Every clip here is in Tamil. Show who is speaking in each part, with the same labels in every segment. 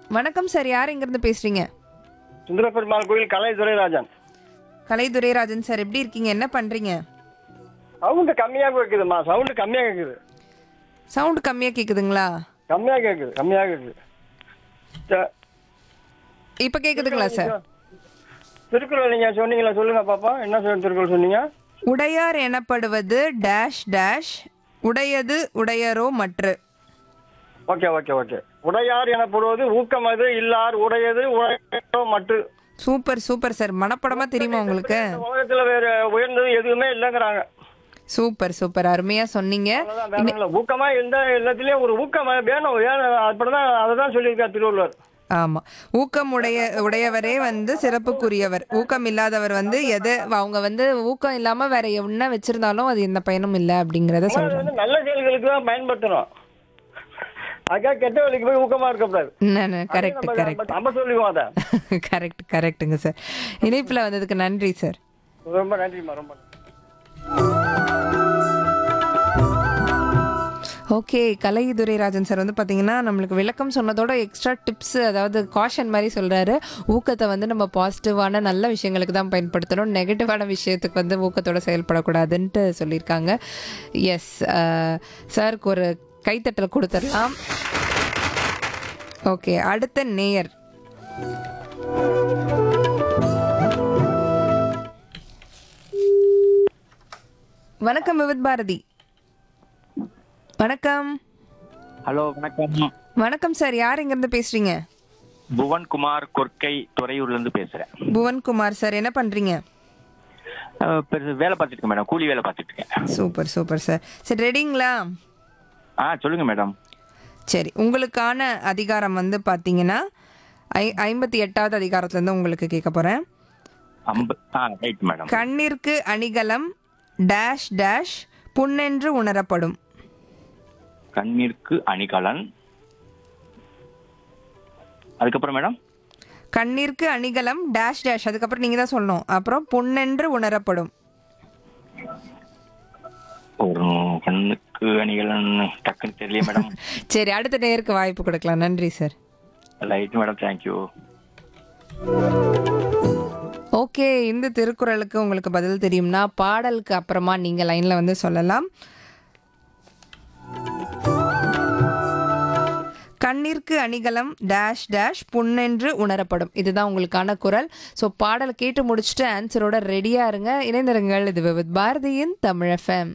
Speaker 1: வணக்கம் சார் யார் இங்கிருந்து பேசுறீங்க
Speaker 2: சுந்தரபெருமாள் கோயில் கலை துரைராஜன்
Speaker 1: கலை துரைராஜன் சார் எப்படி இருக்கீங்க என்ன பண்றீங்க
Speaker 2: சவுண்டு கம்மியாக கேட்குதுமா சவுண்டு கம்மியாக கேட்குது
Speaker 1: சவுண்ட் கம்மியா கேக்குதுங்களா
Speaker 2: கம்மியாக கேட்குது கம்மியாக கேட்குது ச-
Speaker 1: இப்ப கேக்குதுங்களா சார்
Speaker 2: திருக்குறள் நீங்கள் சொன்னீங்களா சொல்லுங்க பாப்பா என்ன சொல் திருக்குறள் சொன்னீங்க
Speaker 1: உடையார் எனப்படுவது டேஷ் டேஷ் உடையது உடையரோ மற்று
Speaker 2: ஓகே ஓகே ஓகே உடையார் எனப்படுவது ஊக்கமது இல்லார் உடையது உடையோ மற்ற
Speaker 1: சூப்பர் சூப்பர் சார் மனப்படமா தெரியுமா உங்களுக்கு
Speaker 2: இந்த உலகத்துல வேற உயர்ந்தது எதுவுமே இல்லைங்கிறாங்க
Speaker 1: சூப்பர் சூப்பர் அருமையா சொன்னீங்க
Speaker 2: அவ்வளவுதான் வேற ஒண்ணும் இல்ல. ஊக்கமா எந்த எல்லாத்துலயும் ஒரு ஊக்கம் வேணும் வேணும் அப்படிதான் அதை தான் சொல்லியிருக்கார் திருவள்ளுவர்
Speaker 1: ஆமா ஊக்கம் உடைய உடையவரே வந்து சிறப்புக்குரியவர் ஊக்கம் இல்லாதவர் வந்து எது அவங்க வந்து ஊக்கம் இல்லாம வேற என்ன வச்சிருந்தாலும் அது எந்த பயனும் இல்லை அப்படிங்கறத
Speaker 2: அது
Speaker 1: சொல்றாங்க
Speaker 2: வந்து நல்ல செயல்களுக்கு தான் பயன்படுத்தணும் அதுக்காக கெட்ட வேலைக்கு போய் ஊக்கமா இருக்கக்கூடாது
Speaker 1: கரெக்ட்
Speaker 2: நம்ம-
Speaker 1: கரெக்ட்
Speaker 2: நம்ம சொல்லுவோம் அதை
Speaker 1: கரெக்ட் கரெக்ட்டுங்க சார் இணைப்புல வந்ததுக்கு நன்றி சார்
Speaker 2: ரொம்ப நன்றிம்மா ரொம்ப நன்றி.
Speaker 1: ஓகே கலை துரைராஜன் சார் வந்து பார்த்தீங்கன்னா நம்மளுக்கு விளக்கம் சொன்னதோட எக்ஸ்ட்ரா டிப்ஸ் அதாவது காஷன் மாதிரி சொல்கிறாரு ஊக்கத்தை வந்து நம்ம பாசிட்டிவான நல்ல விஷயங்களுக்கு தான் பயன்படுத்தணும் நெகட்டிவான விஷயத்துக்கு வந்து ஊக்கத்தோட செயல்படக்கூடாதுன்ட்டு சொல்லியிருக்காங்க எஸ் சாருக்கு ஒரு கைத்தட்டல் கொடுத்துடலாம் ஓகே அடுத்த நேயர் வணக்கம் விவித் பாரதி வணக்கம்
Speaker 3: ஹலோ வணக்கம்
Speaker 1: வணக்கம் சார் யார் இங்கிருந்து பேசுறீங்க
Speaker 3: புவன்குமார் கொர்க்கை துறையூர்ல இருந்து பேசுறேன்
Speaker 1: புவன்குமார் சார் என்ன பண்றீங்க
Speaker 3: அஹ், பெருசு வேலை பார்த்துட்டு இருக்கேன் மேடம் கூலி வேலை பார்த்துட்டு இருக்கேன்
Speaker 1: சூப்பர் சூப்பர் சார் சரி ரெடிங்களா
Speaker 3: ஆ சொல்லுங்க மேடம்
Speaker 1: சரி உங்களுக்கான அதிகாரம் வந்து பார்த்தீங்கன்னா ஐ ஐம்பத்தி எட்டாவது அதிகாரத்துலேருந்து உங்களுக்கு கேட்க போகிறேன்
Speaker 3: அம்ப ஆ ரைட் மேடம்
Speaker 1: கண்ணிற்கு அணிகலம் டேஷ் டேஷ் புண்ணென்று உணரப்படும்
Speaker 3: கண்ணிற்கு அணிகலன் அதுக்கப்புறம் மேடம்
Speaker 1: கண்ணிற்கு அணிகலம் டேஷ் டேஷ் அதுக்கப்புறம் நீங்கள் தான் சொல்லணும் அப்புறம் புண்ணென்று உணரப்படும்
Speaker 3: ஒரு கண்ணுக்கு அணிகலன் டக்குன்னு தெரியல மேடம்
Speaker 1: சரி அடுத்த நேருக்கு வாய்ப்பு கொடுக்கலாம் நன்றி sir
Speaker 3: right madam thank you
Speaker 1: okay இந்த திருக்குறளுக்கு உங்களுக்கு பதில் தெரியும்னா பாடலுக்கு அப்புறமா நீங்கள் லைனில் வந்து சொல்லலாம் கண்ணிற்கு அணிகலம் டேஷ் டேஷ் புண்ணென்று உணரப்படும் இதுதான் உங்களுக்கான குரல் ஸோ பாடல் கேட்டு முடிச்சுட்டு ஆன்சரோட ரெடியாக இருங்க இணைந்திருங்கள் இது வித் பாரதியின் தமிழ் எஃப்எம்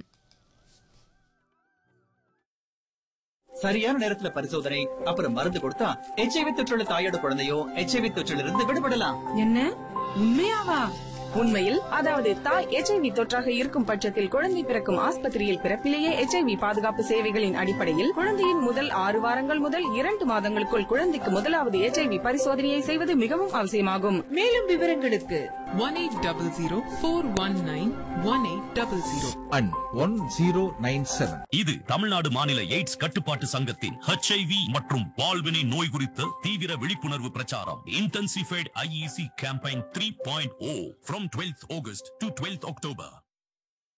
Speaker 4: சரியான நேரத்துல பரிசோதனை அப்புறம் மருந்து கொடுத்தா எச்ஐவி தொற்றுள்ள தாயோட குழந்தையோ எச்ஐவி தொற்றிலிருந்து இருந்து விடுபடலாம்
Speaker 5: என்ன உண்மையாவா உண்மையில் அதாவது தாய் எச்ஐவி தொற்றாக இருக்கும் பட்சத்தில் குழந்தை பிறக்கும் ஆஸ்பத்திரியில் பிறப்பிலேயே எச்ஐவி பாதுகாப்பு சேவைகளின் அடிப்படையில் குழந்தையின் முதல் ஆறு வாரங்கள் முதல் இரண்டு மாதங்களுக்குள் குழந்தைக்கு முதலாவது எச்ஐவி பரிசோதனையை செய்வது மிகவும் அவசியமாகும்
Speaker 6: மேலும் விவரங்களுக்கு one eight double zero four one nine one eight double zero
Speaker 7: and 1097.
Speaker 8: இது தமிழ்நாடு மாநில எய்ட்ஸ் கட்டுப்பாட்டு சங்கத்தின் ஹெச்ஐவி மற்றும் பால்வினை நோய் குறித்த தீவிர விழிப்புணர்வு பிரச்சாரம் intensified IEC campaign three point O from twelfth August to twelfth October